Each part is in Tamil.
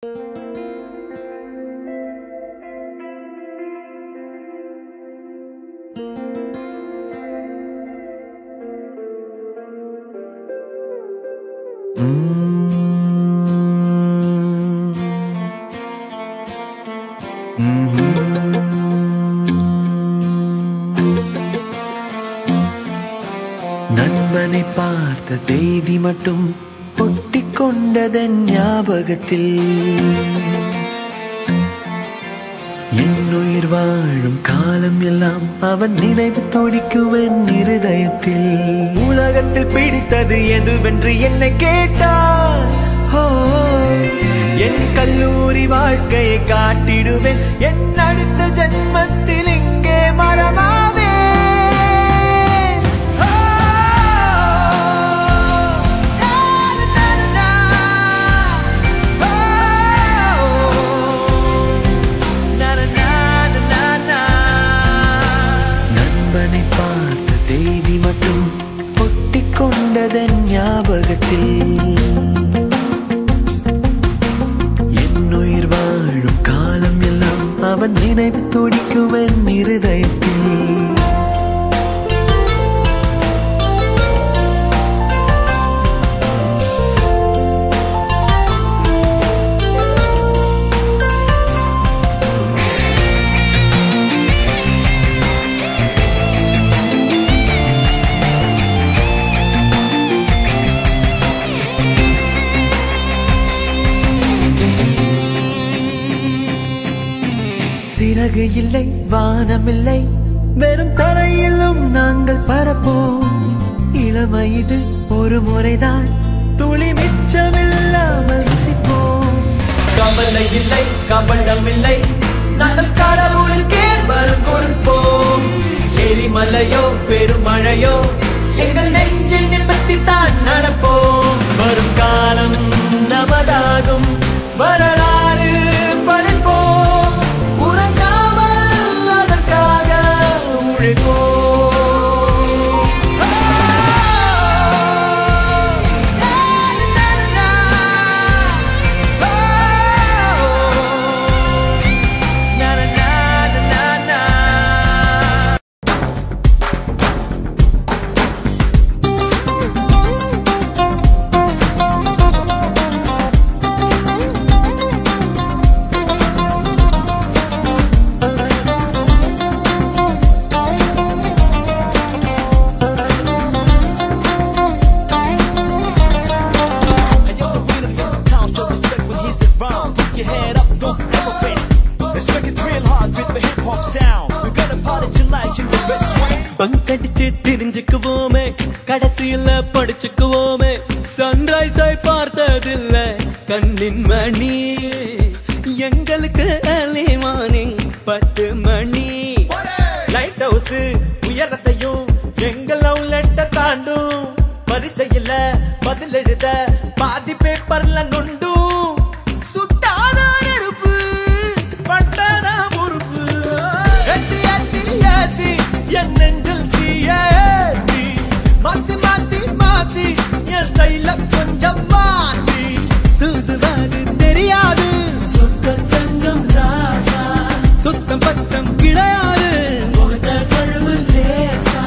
நண்பனை பார்த்த தேதி மட்டும் ஒட்டிக் கொண்டதன் ஞாபகத்தில் என் உயிர் வாழும் காலம் எல்லாம் அவன் நினைவு துடிக்குவன் இருதயத்தில் உலகத்தில் பிடித்தது எதுவென்று என்னை கேட்டான் ஓ என் கல்லூரி வாழ்க்கையை காட்டிடுவேன் என் அடுத்த ஜென்மத்தில் இங்கே மரமாவே நண்பனை பார்த்த தேதி மட்டும் ஒட்டிக் கொண்டதன் ஞாபகத்தில் என் உயிர் வாழும் காலம் எல்லாம் அவன் நினைவு துடிக்குவன் இருதயத்தில் சிறகு இல்லை வானமில்லை வெறும் தரையிலும் நாங்கள் பரப்போம் இளமை இது ஒரு முறைதான் துளி மிச்சமில்லாமல் ருசிப்போம் கவலை இல்லை கவலம் இல்லை நாங்கள் கடவுளுக்கே வரும் கொடுப்போம் எரிமலையோ பெருமழையோ எங்கள் நெஞ்சில் நிமித்தி தான் நடப்போம் வரும் காலம் நமதாகும் வரலாறு படைப்போம் உறங்காமல் அதற்காக உழைப்போம் And you're the winner of your town, show respect when he's around. Keep your head up, don't ever rest. Let's make it real hard with the hip hop sound. We're gonna party tonight in the best way. பங்கடிச்சு திரிஞ்சுக்குவோமே கடைசியில படிச்சுக்குவோமே சன்ரைஸ் ஆய் பார்த்ததில்ல கண்ணின் மணி எங்களுக்கு early morning பத்து மணி லைட் ஹவுஸ் உயரத்தையும் எங்கள் லவ் லெட்டர் தாண்டும் பரீட்சையில பதில் எழுத பாதி பேப்பர்ல நொண்டும் சுட்டான நெருப்பு பட்டான பொறுப்பு ஏத்தி ஏத்தி ஏத்தி என் நெஞ்சில் தீயேத்தி மாத்தி மாத்தி மாத்தி என் கையில கொஞ்சம் மாத்தி சுதுவாது தெரியாது சுத்த தங்கம் ராசா சுத்தம் பத்தம் கிடையாது முகத்த கழுவு லேசா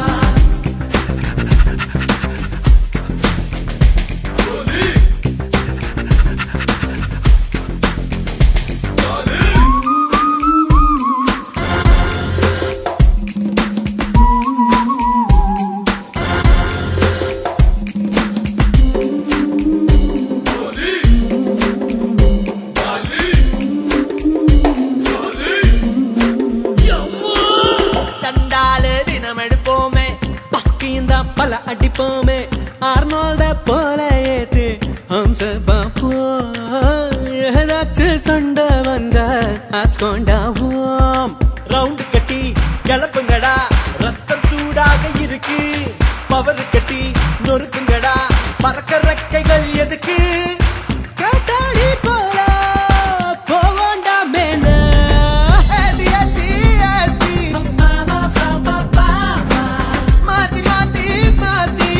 தண்டாலு தினம் எடுப்போமே பஸ்கியும் தான் பல அடிப்போமே ஆர்னால்ட போல ஏத்து ஹம்ச பாப்போ ஏதாச்சும் சண்டை வந்த ஆப்ஸ் கொண்டாவோம் ரவுண்டு கட்டி கிளப்புங்கடா ரத்தம் சூடாக இருக்கு பவர் கட்டி நொறுக்குங்கடா பறக்க ரெக்கைகள் எதுக்கு காட்டாடி போல போவோண்டா மேல ஏத்தி ஏத்தி ஏத்தி மாத்தி மாத்தி மாத்தி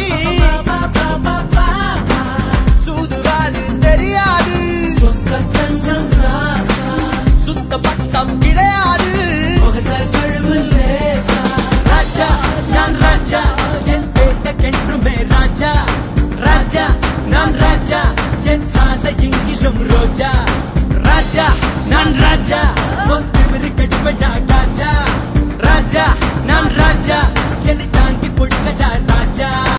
சூதுவாது தெரியாது சொந்த தங்கம் ராஜா